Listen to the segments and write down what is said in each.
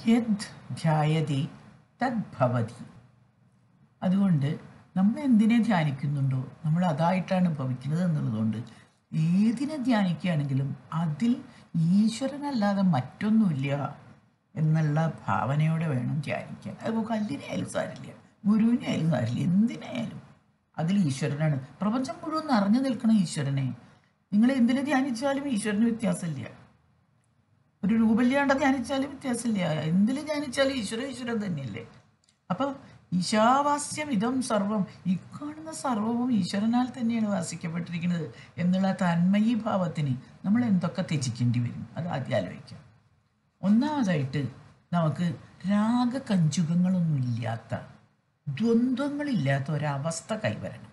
യദ് ധ്യായതി തദ് ഭവതി അതുകൊണ്ട് നമ്മൾ എന്തിനെ ധ്യാനിക്കുന്നുണ്ടോ നമ്മൾ അതായിട്ടാണ് ഭവിക്കുന്നത് എന്നുള്ളതുകൊണ്ട് ഏതിനെ ധ്യാനിക്കുകയാണെങ്കിലും അതിൽ ഈശ്വരനല്ലാതെ മറ്റൊന്നുമില്ല എന്നുള്ള ഭാവനയോടെ വേണം ധ്യാനിക്കാൻ അതിപ്പോൾ കല്ലിനെ ആയാലും സാരില്ല ഗുരുവിനെ ആയാലും സാരില്ല എന്തിനായാലും അതിൽ ഈശ്വരനാണ് പ്രപഞ്ചം മുഴുവൻ നിറഞ്ഞു നിൽക്കണം ഈശ്വരനെ നിങ്ങൾ എന്തിനെ ധ്യാനിച്ചാലും ഈശ്വരന് വ്യത്യാസമില്ല ഒരു രൂപമില്ലാണ്ട് ധ്യാനിച്ചാലും വ്യത്യാസമില്ല എന്തിൽ ധ്യാനിച്ചാലും ഈശ്വര ഈശ്വരൻ തന്നെയല്ലേ അപ്പം ഈശാവാസ്യം ഇതം സർവം ഈ കാണുന്ന സർവവും ഈശ്വരനാൽ തന്നെയാണ് വാസിക്കപ്പെട്ടിരിക്കുന്നത് എന്നുള്ള തന്മയീ ഭാവത്തിന് നമ്മൾ എന്തൊക്കെ ത്യജിക്കേണ്ടി വരും അത് ആദ്യം ആലോചിക്കാം ഒന്നാമതായിട്ട് നമുക്ക് രാഗകഞ്ചുകങ്ങളൊന്നും ഇല്ലാത്ത ദ്വന്ദ്വങ്ങളില്ലാത്ത ഒരവസ്ഥ കൈവരണം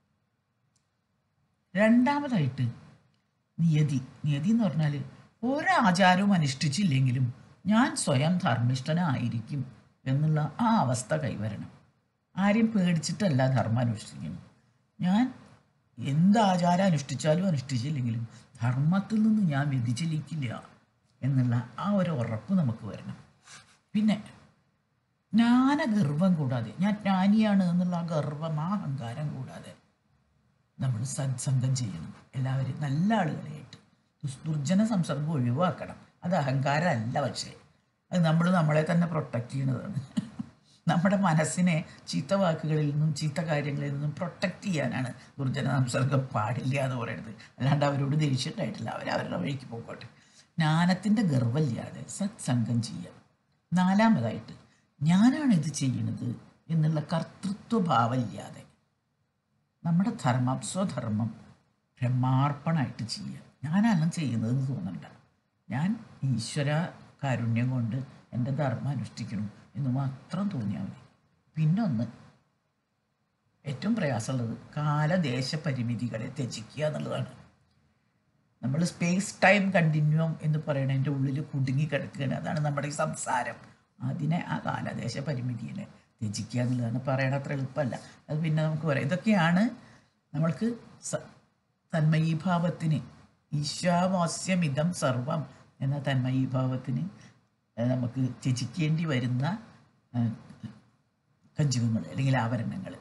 രണ്ടാമതായിട്ട് നിയതി നിയതി എന്ന് പറഞ്ഞാൽ ഒരാചാരവും അനുഷ്ഠിച്ചില്ലെങ്കിലും ഞാൻ സ്വയം ധർമ്മിഷ്ഠനായിരിക്കും എന്നുള്ള ആ അവസ്ഥ കൈവരണം ആരെയും പേടിച്ചിട്ടല്ല ധർമ്മം അനുഷ്ഠിക്കുന്നത് ഞാൻ എന്ത് ആചാരം അനുഷ്ഠിച്ചാലും അനുഷ്ഠിച്ചില്ലെങ്കിലും ധർമ്മത്തിൽ നിന്ന് ഞാൻ വ്യതിചലിക്കില്ല എന്നുള്ള ആ ഒരു ഉറപ്പ് നമുക്ക് വരണം പിന്നെ ജ്ഞാനഗർവം കൂടാതെ ഞാൻ ജ്ഞാനിയാണ് എന്നുള്ള ആ ഗർവം ആ അഹങ്കാരം കൂടാതെ നമ്മൾ സത്സംഗം ചെയ്യണം എല്ലാവരും നല്ല ആളുകളായിട്ട് ദുസ് ദുർജന സംസർഗം ഒഴിവാക്കണം അത് അഹങ്കാരമല്ല പക്ഷേ അത് നമ്മൾ നമ്മളെ തന്നെ പ്രൊട്ടക്റ്റ് ചെയ്യണതാണ് നമ്മുടെ മനസ്സിനെ ചീത്ത വാക്കുകളിൽ നിന്നും ചീത്ത കാര്യങ്ങളിൽ നിന്നും പ്രൊട്ടക്റ്റ് ചെയ്യാനാണ് ദുർജന സംസർഗം പാടില്ല എന്ന് പറയുന്നത് അല്ലാണ്ട് അവരോട് ദേഷ്യമായിട്ടില്ല അവർ അവരുടെ വഴിക്ക് പോയിക്കോട്ടെ ജ്ഞാനത്തിൻ്റെ ഗർവമില്ലാതെ സത്സംഗം ചെയ്യാം നാലാമതായിട്ട് ഞാനാണ് ഇത് ചെയ്യുന്നത് എന്നുള്ള കർത്തൃത്വഭാവമില്ലാതെ നമ്മുടെ ധർമ്മം സ്വധർമ്മം ബ്രഹ്മാർപ്പണമായിട്ട് ചെയ്യുക ഞാനല്ല ചെയ്യുന്നതെന്ന് തോന്നണ്ട ഞാൻ ഈശ്വര കാരുണ്യം കൊണ്ട് എൻ്റെ ധർമ്മം അനുഷ്ഠിക്കണം എന്ന് മാത്രം തോന്നിയാൽ മതി പിന്നൊന്ന് ഏറ്റവും പ്രയാസമുള്ളത് കാലദേശ പരിമിതികളെ ത്യജിക്കുക എന്നുള്ളതാണ് നമ്മൾ സ്പേസ് ടൈം കണ്ടിന്യൂം എന്ന് പറയണതിൻ്റെ ഉള്ളിൽ കുടുങ്ങി കിടക്കുകയാണ് അതാണ് നമ്മുടെ ഈ സംസാരം അതിനെ ആ കാലദേശ പരിമിതിയെ ത്യജിക്കുക എന്നുള്ളതാണ് പറയണ അത്ര എളുപ്പമല്ല അത് പിന്നെ നമുക്ക് പറയാം ഇതൊക്കെയാണ് നമ്മൾക്ക് സ- തന്മയീഭാവത്തിന് ഈശാവാസ്യമിതം സർവം എന്ന തന്മയീഭാവത്തിന് ഏഹ്, നമുക്ക് ത്യജിക്കേണ്ടി വരുന്ന ഏഹ്, കഞ്ചുകങ്ങൾ അല്ലെങ്കിൽ ആവരണങ്ങൾ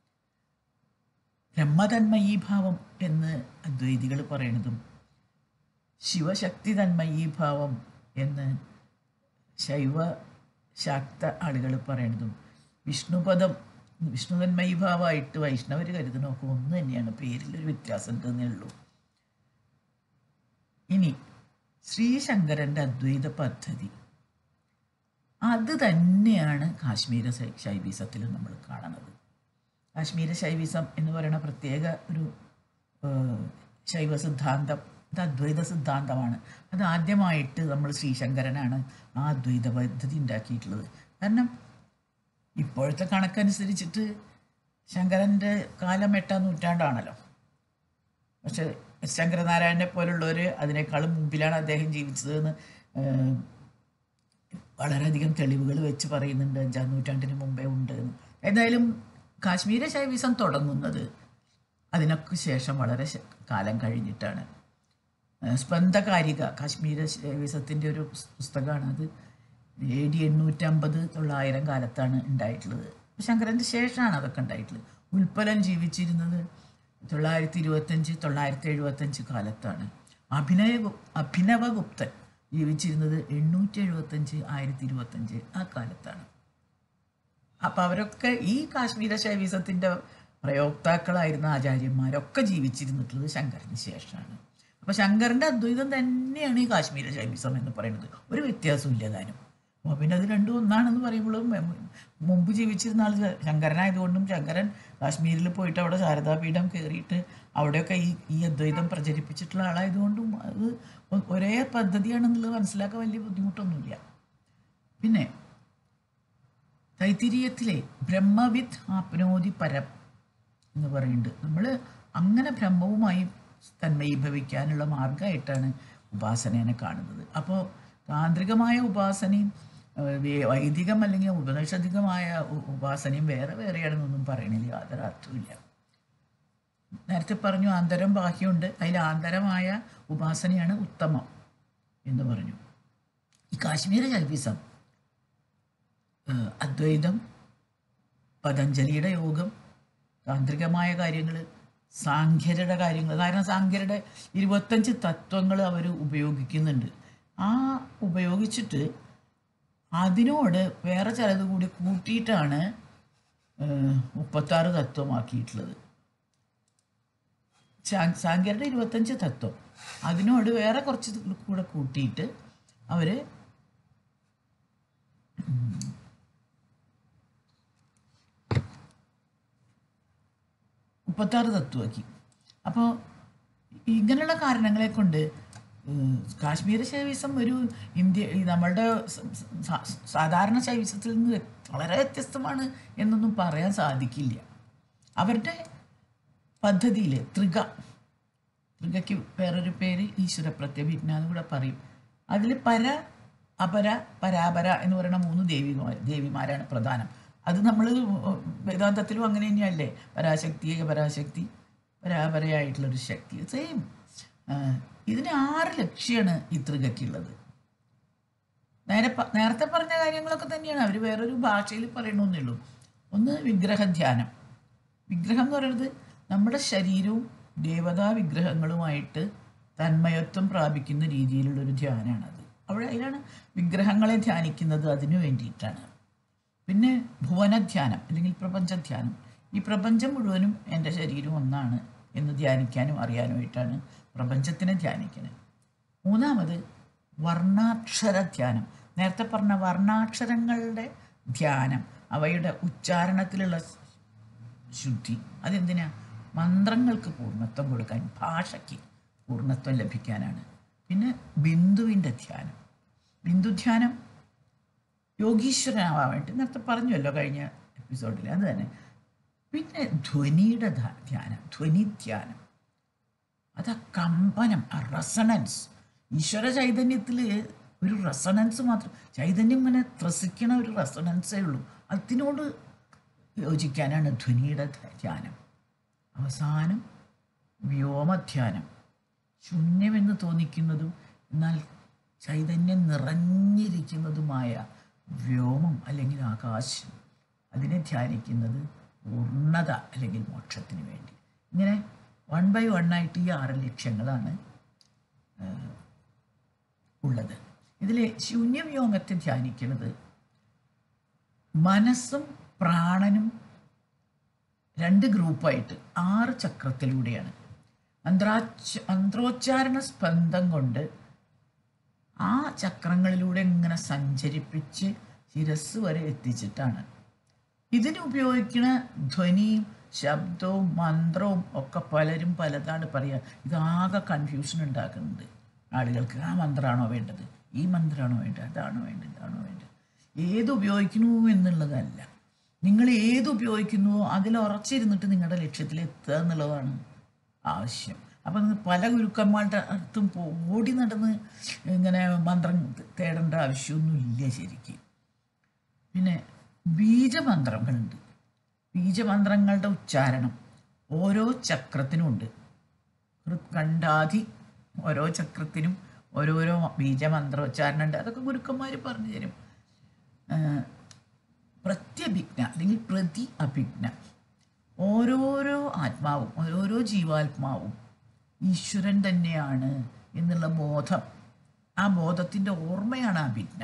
ബ്രഹ്മതന്മയീഭാവം എന്ന് അദ്വൈതികൾ പറയണതും ശിവശക്തി തന്മയീഭാവം എന്ന് ശൈവ ശാക്ത ആളുകൾ പറയണതും വിഷ്ണുപദം വിഷ്ണുതന്മയീഭാവമായിട്ട് വൈഷ്ണവർ കരുതണമൊക്കെ ഒന്ന് തന്നെയാണ് പേരിലൊരു വ്യത്യാസം ഉണ്ടെന്നേ ഉള്ളൂ ഇനി ശ്രീശങ്കരൻ്റെ അദ്വൈത പദ്ധതി അത് തന്നെയാണ് കാശ്മീര ശൈ- ശൈവീസത്തിലും നമ്മൾ കാണുന്നത് കാശ്മീര ശൈവീസം എന്ന് പറയുന്ന പ്രത്യേക ഒരു ഏഹ്, ശൈവ സിദ്ധാന്തം ഇത് അദ്വൈത സിദ്ധാന്തമാണ് അത് ആദ്യമായിട്ട് നമ്മൾ ശ്രീശങ്കരനാണ് ആ അദ്വൈത പദ്ധതി ഉണ്ടാക്കിയിട്ടുള്ളത് കാരണം ഇപ്പോഴത്തെ കണക്കനുസരിച്ചിട്ട് ശങ്കരൻ്റെ കാലം എട്ടാം നൂറ്റാണ്ടാണല്ലോ പക്ഷെ ശങ്കരനാരായണനെ പോലുള്ളവർ അതിനേക്കാളും മുമ്പിലാണ് അദ്ദേഹം ജീവിച്ചതെന്ന് ഏഹ്, വളരെയധികം തെളിവുകൾ വെച്ച് പറയുന്നുണ്ട് അഞ്ചാം നൂറ്റാണ്ടിന് മുമ്പേ ഉണ്ട് എന്ന് എന്തായാലും കാശ്മീര ശൈവീസം തുടങ്ങുന്നത് അതിനൊക്കെ ശേഷം വളരെ ശ- കാലം കഴിഞ്ഞിട്ടാണ് ഏഹ് സ്പന്ദകാരിക കാശ്മീര ശൈവീസത്തിൻ്റെ ഒരു പുസ്- പുസ്തകമാണ് അത് എ ഡി എണ്ണൂറ്റമ്പത് തൊള്ളായിരം കാലത്താണ് ഉണ്ടായിട്ടുള്ളത് ശങ്കരൻ്റെ ശേഷമാണ് അതൊക്കെ ഉണ്ടായിട്ടുള്ളത് ഉൽപ്പലൻ ജീവിച്ചിരുന്നത് തൊള്ളായിരത്തി ഇരുപത്തഞ്ച് തൊള്ളായിരത്തി എഴുപത്തഞ്ച് കാലത്താണ് അഭിനയ ഗു- അഭിനവഗുപ്തൻ ജീവിച്ചിരുന്നത് എണ്ണൂറ്റി എഴുപത്തഞ്ച് ആയിരത്തി ഇരുപത്തഞ്ച് ആ കാലത്താണ് അപ്പം അവരൊക്കെ ഈ കാശ്മീര ശൈവീസത്തിൻ്റെ പ്രയോക്താക്കളായിരുന്ന ആചാര്യന്മാരൊക്കെ ജീവിച്ചിരുന്നിട്ടുള്ളത് ശങ്കരന് ശേഷമാണ് അപ്പോൾ ശങ്കരൻ്റെ അദ്വൈതം തന്നെയാണ് ഈ കാശ്മീര ശൈവീസം എന്ന് പറയുന്നത് ഒരു വ്യത്യാസവും ഇല്ല താനും അപ്പോൾ പിന്നെ അത് രണ്ടും ഒന്നാണെന്ന് പറയുമ്പോഴും മെ- മുമ്പ് ജീവിച്ചിരുന്ന ആൾ ശങ്കരനായതുകൊണ്ടും ശങ്കരൻ കാശ്മീരിൽ പോയിട്ട് അവിടെ ശാരദാപീഠം കയറിയിട്ട് അവിടെയൊക്കെ ഈ ഈ അദ്വൈതം പ്രചരിപ്പിച്ചിട്ടുള്ള ആളായതുകൊണ്ടും അത് ഒ- ഒരേ പദ്ധതിയാണെന്നുള്ളത് മനസ്സിലാക്കാൻ വലിയ ബുദ്ധിമുട്ടൊന്നുമില്ല പിന്നെ തൈത്തിരീയത്തിലെ ബ്രഹ്മവിത്ത് ആപ്നോതി പരം എന്ന് പറയുന്നുണ്ട് നമ്മൾ അങ്ങനെ ബ്രഹ്മവുമായി തന്മയീഭവിക്കാനുള്ള മാർഗമായിട്ടാണ് ഉപാസനേനെ കാണുന്നത് അപ്പോൾ താന്ത്രികമായ ഉപാസനയും ഏഹ്, വേ- വൈദികം അല്ലെങ്കിൽ ഉപനിഷധികമായ ഉ- ഉപാസനയും വേറെ വേറെയാണെന്നൊന്നും പറയണില്ല യാതൊരു അർത്ഥമില്ല നേരത്തെ പറഞ്ഞു ആന്തരം ബാഹ്യമുണ്ട് അതിൽ ആന്തരമായ ഉപാസനയാണ് ഉത്തമം എന്ന് പറഞ്ഞു ഈ കാശ്മീര ശൈവീസം ഏഹ്, അദ്വൈതം പതഞ്ജലിയുടെ യോഗം താന്ത്രികമായ കാര്യങ്ങൾ സാഖ്യരുടെ കാര്യങ്ങൾ കാരണം സാഖ്യരുടെ ഇരുപത്തഞ്ച് തത്വങ്ങൾ അവർ ഉപയോഗിക്കുന്നുണ്ട് ആ ഉപയോഗിച്ചിട്ട് അതിനോട് വേറെ ചിലത് കൂടി കൂട്ടിയിട്ടാണ് ഏഹ്, മുപ്പത്താറ് തത്വമാക്കിയിട്ടുള്ളത് ശാ- സാങ്കേരുടെ ഇരുപത്തഞ്ച് തത്വം അതിനോട് വേറെ കുറച്ച് ഇത് കൂടെ കൂട്ടിയിട്ട് അവർ മുപ്പത്താറ് തത്വമാക്കി അപ്പോൾ ഇങ്ങനെയുള്ള കാരണങ്ങളെ കൊണ്ട് ഉം, കാശ്മീർ ശൈവിസം ഒരു ഇന്ത്യ ഈ നമ്മളുടെ സ- സ- സാധാരണ ശൈവിസത്തിൽ നിന്ന് വ്യ- വളരെ വ്യത്യസ്തമാണ് എന്നൊന്നും പറയാൻ സാധിക്കില്ല അവരുടെ പദ്ധതിയിൽ ത്രിക ത്രികയ്ക്ക് വേറൊരു പേര് ഈശ്വര പ്രത്യഭിജ്ഞ എന്ന് കൂടെ പറയും അതിൽ പര അപര പരാപര എന്ന് പറയുന്ന മൂന്ന് ദേവിമാർ ദേവിമാരാണ് പ്രധാനം അത് നമ്മൾ വേദാന്തത്തിലും അങ്ങനെ തന്നെയല്ലേ പരാശക്തി പരാശക്തി പരാപരയായിട്ടുള്ളൊരു ശക്തി സെയിം ഇതിന് ആറ് ലക്ഷ്യമാണ് ഈ ത്രികയ്ക്കുള്ളത് നേരെ പ- നേരത്തെ പറഞ്ഞ കാര്യങ്ങളൊക്കെ തന്നെയാണ് അവർ വേറൊരു ഭാഷയിൽ പറയണമെന്നേ ഉള്ളൂ ഒന്ന് വിഗ്രഹധ്യാനം വിഗ്രഹം എന്ന് പറയുന്നത് നമ്മുടെ ശരീരവും ദേവതാ വിഗ്രഹങ്ങളുമായിട്ട് തന്മയത്വം പ്രാപിക്കുന്ന രീതിയിലുള്ളൊരു ധ്യാനമാണത് അവിടെ അതിലാണ് വിഗ്രഹങ്ങളെ ധ്യാനിക്കുന്നത് അതിനു വേണ്ടിയിട്ടാണ് പിന്നെ ഭുവനധ്യാനം അല്ലെങ്കിൽ പ്രപഞ്ചധ്യാനം ഈ പ്രപഞ്ചം മുഴുവനും എൻ്റെ ശരീരം ഒന്നാണ് എന്ന് ധ്യാനിക്കാനും അറിയാനുമായിട്ടാണ് പ്രപഞ്ചത്തിനെ ധ്യാനിക്കുന്നത് മൂന്നാമത് വർണ്ണാക്ഷര ധ്യാനം നേരത്തെ പറഞ്ഞ വർണ്ണാക്ഷരങ്ങളുടെ ധ്യാനം അവയുടെ ഉച്ചാരണത്തിലുള്ള ശുദ്ധി അതെന്തിനാ മന്ത്രങ്ങൾക്ക് പൂർണ്ണത്വം കൊടുക്കാൻ ഭാഷയ്ക്ക് പൂർണ്ണത്വം ലഭിക്കാനാണ് പിന്നെ ബിന്ദുവിൻ്റെ ധ്യാനം ബിന്ദുധ്യാനം യോഗീശ്വരനാവാൻ വേണ്ടി നേരത്തെ പറഞ്ഞല്ലോ കഴിഞ്ഞ എപ്പിസോഡിൽ അത് തന്നെ പിന്നെ ധ്വനിയുടെ ധ- ധ്യാനം ധ്വനി ധ്യാനം അത് ആ കമ്പനം ആ റെസണൻസ് ഈശ്വര ചൈതന്യത്തിൽ ഒരു റെസണൻസ് മാത്രം ചൈതന്യം ഇങ്ങനെ ത്രസിക്കണ ഒരു റെസണൻസേ ഉള്ളൂ അതിനോട് യോജിക്കാനാണ് ധ്വനിയുടെ ധ- ധ്യാനം അവസാനം വ്യോമധ്യാനം ശൂന്യമെന്ന് തോന്നിക്കുന്നതും എന്നാൽ ചൈതന്യം നിറഞ്ഞിരിക്കുന്നതുമായ വ്യോമം അല്ലെങ്കിൽ ആകാശം അതിനെ ധ്യാനിക്കുന്നത് പൂർണ്ണത അല്ലെങ്കിൽ മോക്ഷത്തിന് വേണ്ടി ഇങ്ങനെ വൺ ബൈ വൺ ആയിട്ട് ഈ ആറ് ലക്ഷ്യങ്ങളാണ് ഏഹ്, ഉള്ളത് ഇതിൽ ശൂന്യവ്യോമത്തെ ധ്യാനിക്കുന്നത് മനസ്സും പ്രാണനും രണ്ട് ഗ്രൂപ്പായിട്ട് ആറ് ചക്രത്തിലൂടെയാണ് മന്ത്രാച്ച മന്ത്രോച്ചാരണ സ്പന്ദം കൊണ്ട് ആ ചക്രങ്ങളിലൂടെ ഇങ്ങനെ സഞ്ചരിപ്പിച്ച് ശിരസ് വരെ എത്തിച്ചിട്ടാണ് ഇതിന് ഉപയോഗിക്കുന്ന ധ്വനിയും ശബ്ദവും മന്ത്രവും ഒക്കെ പലരും പലതാണ് പറയുക ഇതാകെ കൺഫ്യൂഷൻ ഉണ്ടാക്കുന്നുണ്ട് ആളുകൾക്ക് ആ മന്ത്രമാണോ വേണ്ടത് ഈ മന്ത്രമാണോ വേണ്ടത് അതാണോ വേണ്ടത് ഇതാണോ വേണ്ടത് ഏത് ഉപയോഗിക്കുന്നു എന്നുള്ളതല്ല നിങ്ങൾ ഏത് ഉപയോഗിക്കുന്നുവോ അതിൽ ഉറച്ചിരുന്നിട്ട് നിങ്ങളുടെ ലക്ഷ്യത്തിൽ എത്തുക എന്നുള്ളതാണ് ആവശ്യം അപ്പം നിങ്ങൾ പല ഗുരുക്കന്മാരുടെ അടുത്തും പോ- ഓടി നടന്ന് ഇങ്ങനെ മന്ത്രം തേടേണ്ട ആവശ്യമൊന്നുമില്ല ശരിക്കും പിന്നെ ബീജമന്ത്രങ്ങളുണ്ട് ബീജമന്ത്രങ്ങളുടെ ഉച്ചാരണം ഓരോ ചക്രത്തിനും ഉണ്ട് ഹൃത്കണ്ഠാധി ഓരോ ചക്രത്തിനും ഓരോരോ ബീജമന്ത്രോച്ചാരണം ഉണ്ട് അതൊക്കെ ഗുരുക്കന്മാർ പറഞ്ഞു തരും ആ, പ്രത്യഭിജ്ഞ അല്ലെങ്കിൽ പ്രതി അഭിജ്ഞ ഓരോരോ ആത്മാവും ഓരോരോ ജീവാത്മാവും ഈശ്വരൻ തന്നെയാണ് എന്നുള്ള ബോധം ആ ബോധത്തിൻ്റെ ഓർമ്മയാണ് അഭിജ്ഞ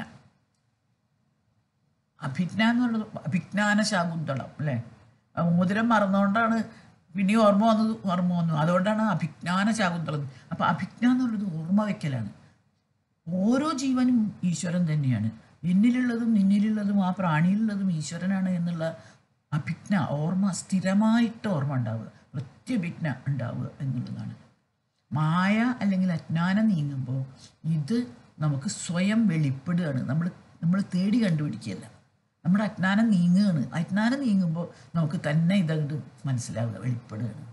അഭിജ്ഞ എന്ന് പറയുന്നത് അഭിജ്ഞാന ശാകുന്തളം അല്ലേ ആ മോതിരം മറന്നുകൊണ്ടാണ് പിന്നെ ഓർമ്മ വന്നത് ഓർമ്മ വന്നു അതുകൊണ്ടാണ് അഭിജ്ഞാന ശാകുന്തളം അപ്പം അഭിജ്ഞ എന്നുള്ളത് ഓർമ്മ വയ്ക്കലാണ് ഓരോ ജീവനും ഈശ്വരൻ തന്നെയാണ് എന്നിലുള്ളതും നിന്നിലുള്ളതും ആ പ്രാണിയിലുള്ളതും ഈശ്വരനാണ് എന്നുള്ള അഭിജ്ഞ ഓർമ്മ സ്ഥിരമായിട്ട് ഓർമ്മ ഉണ്ടാവുക പ്രത്യഭിജ്ഞ ഉണ്ടാവുക എന്നുള്ളതാണ് മായ അല്ലെങ്കിൽ അജ്ഞാനം നീങ്ങുമ്പോൾ ഇത് നമുക്ക് സ്വയം വെളിപ്പെടുകയാണ് നമ്മൾ നമ്മൾ തേടി കണ്ടുപിടിക്കുകയല്ല നമ്മുടെ അജ്ഞാനം നീങ്ങുകയാണ് അജ്ഞാനം നീങ്ങുമ്പോൾ നമുക്ക് തന്നെ ഇതങ്ങോട്ട് മനസ്സിലാവുക വെളിപ്പെടുകയാണ്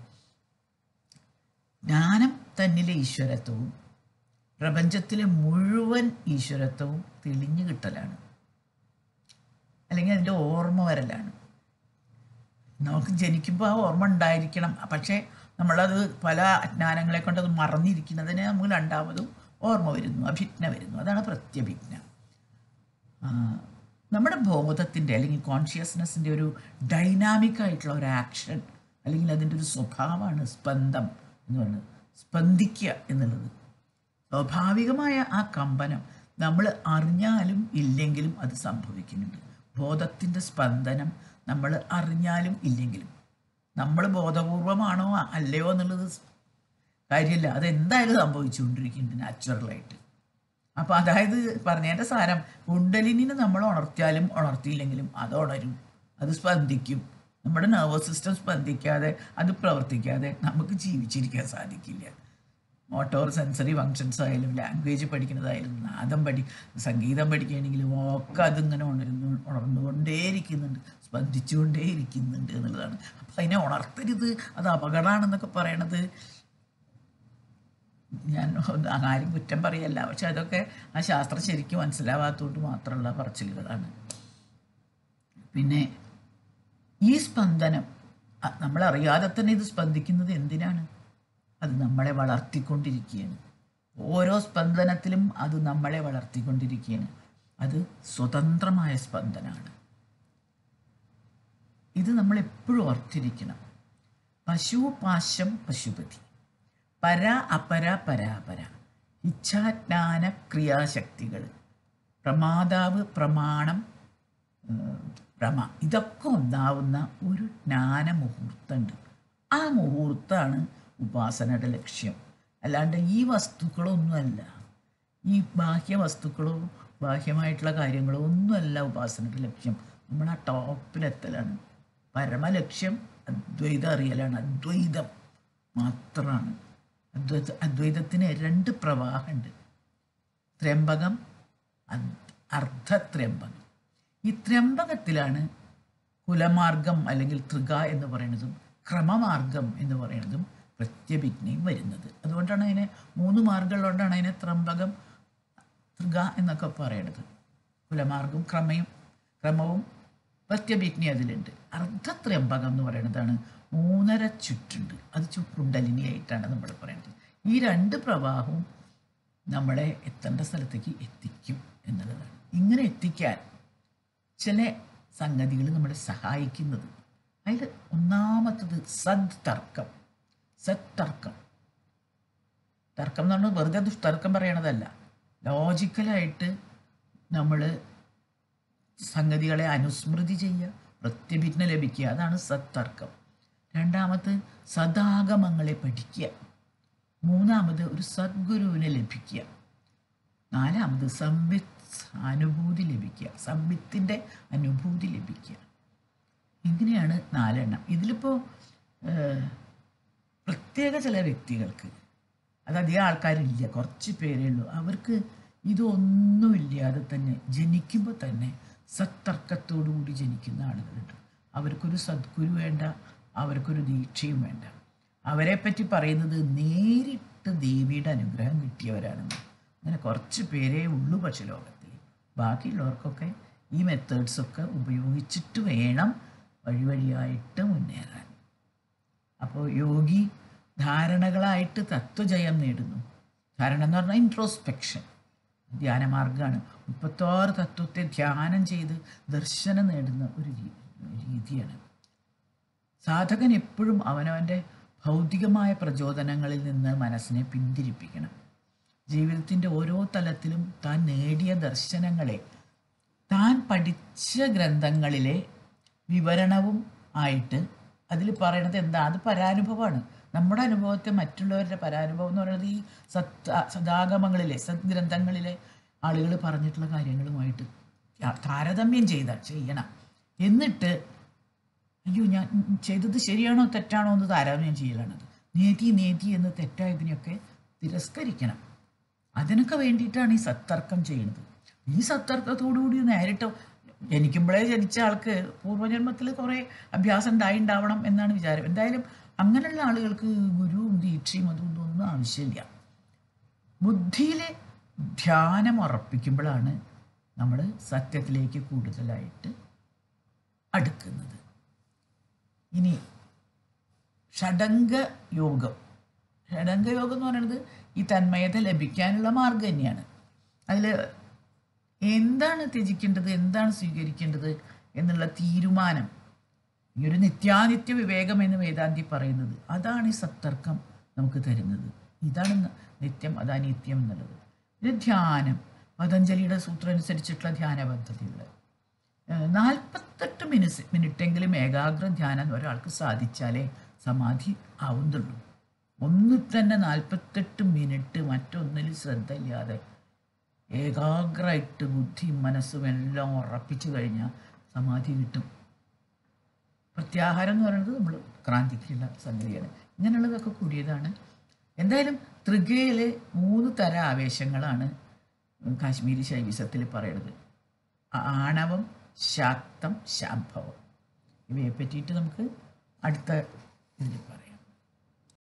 ജ്ഞാനം തന്നിലെ ഈശ്വരത്വവും പ്രപഞ്ചത്തിലെ മുഴുവൻ ഈശ്വരത്വവും തെളിഞ്ഞു കിട്ടലാണ് അല്ലെങ്കിൽ അതിൻ്റെ ഓർമ്മ വരലാണ് നമുക്ക് ജനിക്കുമ്പോൾ ആ ഓർമ്മ ഉണ്ടായിരിക്കണം പക്ഷേ നമ്മളത് പല അജ്ഞാനങ്ങളെ കൊണ്ട് അത് മറന്നിരിക്കുന്നതിന് നമുക്ക് രണ്ടാമതും ഓർമ്മ വരുന്നു അഭിജ്ഞ വരുന്നു അതാണ് പ്രത്യഭിജ്ഞ ആ, നമ്മുടെ ബോധത്തിൻ്റെ അല്ലെങ്കിൽ കോൺഷ്യസ്നെസ്സിൻ്റെ ഒരു ഡൈനാമിക് ആയിട്ടുള്ള ഒരു ആക്ഷൻ അല്ലെങ്കിൽ അതിൻ്റെ ഒരു സ്വഭാവമാണ് സ്പന്ദം എന്ന് പറയുന്നത് സ്പന്ദിക്കുക എന്നുള്ളത് സ്വാഭാവികമായ ആ കമ്പനം നമ്മൾ അറിഞ്ഞാലും ഇല്ലെങ്കിലും അത് സംഭവിക്കുന്നുണ്ട് ബോധത്തിൻ്റെ സ്പന്ദനം നമ്മൾ അറിഞ്ഞാലും ഇല്ലെങ്കിലും നമ്മൾ ബോധപൂർവമാണോ അല്ലയോ എന്നുള്ളത് കാര്യമില്ല അതെന്തായാലും സംഭവിച്ചുകൊണ്ടിരിക്കുന്നുണ്ട് നാച്ചുറലായിട്ട് അപ്പോൾ അതായത് പറഞ്ഞതിൻ്റെ സാരം കുണ്ടലിനെ നമ്മൾ ഉണർത്തിയാലും ഉണർത്തിയില്ലെങ്കിലും അത് ഉണരും അത് സ്പന്ദിക്കും നമ്മുടെ നെർവസ് സിസ്റ്റം സ്പന്ദിക്കാതെ അത് പ്രവർത്തിക്കാതെ നമുക്ക് ജീവിച്ചിരിക്കാൻ സാധിക്കില്ല മോട്ടോർ സെൻസറി ഫങ്ഷൻസ് ആയാലും ലാംഗ്വേജ് പഠിക്കുന്നതായാലും നാദം പഠി സംഗീതം പഠിക്കുകയാണെങ്കിലും ഒക്കെ അതിങ്ങനെ ഉണരുന്നു ഉണർന്നുകൊണ്ടേയിരിക്കുന്നുണ്ട് സ്പന്ദിച്ചുകൊണ്ടേയിരിക്കുന്നുണ്ട് എന്നുള്ളതാണ് അപ്പം അതിനെ ഉണർത്തരുത് അത് അപകടമാണെന്നൊക്കെ പറയണത് ഞാൻ ഒന്ന് ആരും കുറ്റം പറയല്ല പക്ഷെ അതൊക്കെ ആ ശാസ്ത്രം ശരിക്കും മനസ്സിലാവാത്തതുകൊണ്ട് മാത്രമുള്ള പറച്ചിലുകളാണ് പിന്നെ ഈ സ്പന്ദനം അ- നമ്മളറിയാതെ തന്നെ ഇത് സ്പന്ദിക്കുന്നത് എന്തിനാണ് അത് നമ്മളെ വളർത്തിക്കൊണ്ടിരിക്കുകയാണ് ഓരോ സ്പന്ദനത്തിലും അത് നമ്മളെ വളർത്തിക്കൊണ്ടിരിക്കുകയാണ് അത് സ്വതന്ത്രമായ സ്പന്ദനമാണ് ഇത് നമ്മൾ എപ്പോഴും ഓർത്തിരിക്കണം പശു പാശം പശുപതി പര അപര പരാപര ഇച്ഛാജ്ഞാന ക്രിയാശക്തികൾ പ്രമാതാവ് പ്രമാണം ഏഹ്, പ്രമ ഇതൊക്കെ ഒന്നാവുന്ന ഒരു ജ്ഞാന മുഹൂർത്തമുണ്ട് ആ മുഹൂർത്താണ് ഉപാസനയുടെ ലക്ഷ്യം അല്ലാണ്ട് ഈ വസ്തുക്കളൊന്നുമല്ല ഈ ബാഹ്യ വസ്തുക്കളോ ബാഹ്യമായിട്ടുള്ള കാര്യങ്ങളോ ഒന്നുമല്ല ഉപാസനയുടെ ലക്ഷ്യം നമ്മൾ ആ ടോപ്പിലെത്തലാണ് പരമലക്ഷ്യം അദ്വൈതം അറിയലാണ് അദ്വൈതം മാത്രമാണ് അദ്വൈത അദ്വൈതത്തിന് രണ്ട് പ്രവാഹമുണ്ട് ത്രയംബകം അദ്- അർദ്ധത്രയംബകം ഈ ത്രയംബകത്തിലാണ് കുലമാർഗം അല്ലെങ്കിൽ തൃക എന്ന് പറയുന്നതും ക്രമമാർഗം എന്ന് പറയുന്നതും പ്രത്യഭിജ്ഞയും വരുന്നത് അതുകൊണ്ടാണ് അതിനെ മൂന്ന് മാർഗമുള്ളതുകൊണ്ടാണ് അതിനെ ത്രംബകം തൃക എന്നൊക്കെ പറയണത് കുലമാർഗം ക്രമയും ക്രമവും പ്രത്യഭിജ്ഞ അതിലുണ്ട് അർദ്ധത്രയംബകം എന്ന് പറയുന്നതാണ് മൂന്നര ചുറ്റുണ്ട് അത് ചു കുണ്ടലിനിയായിട്ടാണ് നമ്മൾ പറയുന്നത് ഈ രണ്ട് പ്രവാഹവും നമ്മളെ എത്തേണ്ട സ്ഥലത്തേക്ക് എത്തിക്കും എന്നുള്ളതാണ് ഇങ്ങനെ എത്തിക്കാൻ ചില സംഗതികൾ നമ്മളെ സഹായിക്കുന്നത് അതിൽ ഒന്നാമത്തത് സദ് തർക്കം സത് തർക്കം തർക്കം എന്ന് പറഞ്ഞാൽ വെറുതെ ദുഷ്തർക്കം പറയണതല്ല ലോജിക്കലായിട്ട് നമ്മൾ സംഗതികളെ അനുസ്മൃതി ചെയ്യുക പ്രത്യഭിജ്ഞ ലഭിക്കുക അതാണ് സത്തർക്കം രണ്ടാമത് സദാഗമങ്ങളെ പഠിക്കുക മൂന്നാമത് ഒരു സദ്ഗുരുവിനെ ലഭിക്കുക നാലാമത് സംവിത്ത് അനുഭൂതി ലഭിക്കുക സംവിത്തിൻ്റെ അനുഭൂതി ലഭിക്കുക ഇങ്ങനെയാണ് നാലെണ്ണം ഇതിലിപ്പോൾ പ്രത്യേക ചില വ്യക്തികൾക്ക് അത് അധികം ആൾക്കാരില്ല കുറച്ച് പേരേ ഉള്ളൂ അവർക്ക് ഇതൊന്നുമില്ലാതെ തന്നെ ജനിക്കുമ്പോൾ തന്നെ സത്തർക്കത്തോടു കൂടി ജനിക്കുന്ന ആളുകളുണ്ട് അവർക്കൊരു സദ്ഗുരു വേണ്ട അവർക്കൊരു ദീക്ഷയും വേണ്ട അവരെ പറ്റി പറയുന്നത് നേരിട്ട് ദേവിയുടെ അനുഗ്രഹം കിട്ടിയവരാണെന്ന് അങ്ങനെ കുറച്ച് പേരേ ഉള്ളൂ പക്ഷെ ലോകത്തിൽ ബാക്കിയുള്ളവർക്കൊക്കെ ഈ മെത്തേഡ്സൊക്കെ ഉപയോഗിച്ചിട്ട് വേണം വഴി വഴിയായിട്ട് മുന്നേറാൻ അപ്പോൾ യോഗി ധാരണകളായിട്ട് തത്വജയം നേടുന്നു ധാരണ എന്ന് പറഞ്ഞാൽ ഇൻട്രോസ്പെക്ഷൻ ധ്യാനമാർഗമാണ് മുപ്പത്താറ് തത്വത്തെ ധ്യാനം ചെയ്ത് ദർശനം നേടുന്ന ഒരു രീ- രീതിയാണ് സാധകൻ എപ്പോഴും അവനവൻ്റെ ഭൗതികമായ പ്രചോദനങ്ങളിൽ നിന്ന് മനസ്സിനെ പിന്തിരിപ്പിക്കണം ജീവിതത്തിൻ്റെ ഓരോ തലത്തിലും താൻ നേടിയ ദർശനങ്ങളെ താൻ പഠിച്ച ഗ്രന്ഥങ്ങളിലെ വിവരണവും ആയിട്ട് അതിൽ പറയണത് എന്താ അത് പരാനുഭവമാണ് നമ്മുടെ അനുഭവത്തെ മറ്റുള്ളവരുടെ പരാനുഭവം എന്ന് പറയുന്നത് ഈ സത് സദാഗമങ്ങളിലെ സദ്ഗ്രന്ഥങ്ങളിലെ ആളുകൾ പറഞ്ഞിട്ടുള്ള കാര്യങ്ങളുമായിട്ട് യാ- താരതമ്യം ചെയ്താൽ ചെയ്യണം എന്നിട്ട് അയ്യോ ഞാൻ ചെയ്തത് ശരിയാണോ തെറ്റാണോ എന്ന് താരതമ്യം ചെയ്യലാണത് നേതി നേതി എന്ന് തെറ്റായതിനെയൊക്കെ തിരസ്കരിക്കണം അതിനൊക്കെ വേണ്ടിയിട്ടാണ് ഈ സത്തർക്കം ചെയ്യുന്നത് ഈ സത്തർക്കത്തോടുകൂടി നേരിട്ട് ജനിക്കുമ്പോഴേ ജനിച്ച ആൾക്ക് പൂർവ്വജന്മത്തിൽ കുറേ അഭ്യാസം ഉണ്ടായി ഉണ്ടാവണം എന്നാണ് വിചാരം എന്തായാലും അങ്ങനെയുള്ള ആളുകൾക്ക് ഗുരുവും ദീക്ഷയും അതും ഇതൊന്നും ഒന്നും ആവശ്യമില്ല ബുദ്ധിയിലെ ധ്യാനം ഉറപ്പിക്കുമ്പോഴാണ് നമ്മൾ സത്യത്തിലേക്ക് കൂടുതലായിട്ട് അടുക്കുന്നത് ഇനി ഷഡംഗ യോഗം ഷഡംഗ യോഗം എന്ന് പറയുന്നത് ഈ തന്മയത ലഭിക്കാനുള്ള മാർഗം തന്നെയാണ് അതിൽ എന്താണ് ത്യജിക്കേണ്ടത് എന്താണ് സ്വീകരിക്കേണ്ടത് എന്നുള്ള തീരുമാനം ഈ ഒരു നിത്യാനിത്യ വിവേകം എന്ന് വേദാന്തി പറയുന്നത് അതാണ് ഈ സത്തർക്കം നമുക്ക് തരുന്നത് ഇതാണ് ന- നിത്യം അതാ നിത്യം എന്നുള്ളത് ഇത് ധ്യാനം പതഞ്ജലിയുടെ സൂത്രം അനുസരിച്ചിട്ടുള്ള ധ്യാന പദ്ധതികൾ നാൽപ്പത്തെട്ട് മിനിറ്റ് മിനിറ്റെങ്കിലും ഏകാഗ്ര ധ്യാനം ഒരാൾക്ക് സാധിച്ചാലേ സമാധി ആവുന്നുള്ളൂ ഒന്നിൽ തന്നെ നാൽപ്പത്തെട്ട് മിനിറ്റ് മറ്റൊന്നിൽ ശ്രദ്ധയില്ലാതെ ഏകാഗ്രമായിട്ട് ബുദ്ധിയും മനസ്സും എല്ലാം ഉറപ്പിച്ചു കഴിഞ്ഞാൽ സമാധി കിട്ടും പ്രത്യാഹാരം എന്ന് പറയുന്നത് നമ്മൾ ക്രാന്തിക്കുള്ള സംഗതിയാണ് ഇങ്ങനെയുള്ളതൊക്കെ കൂടിയതാണ് എന്തായാലും ത്രികയിൽ മൂന്ന് തരം ആവേശങ്ങളാണ് കാശ്മീരി ശൈവിസത്തിൽ പറയുന്നത് ആണവം ശാക്തം ശാംഭവം ഇവയെ പറ്റിയിട്ട് നമുക്ക് അടുത്ത ഇതിൽ പറയാം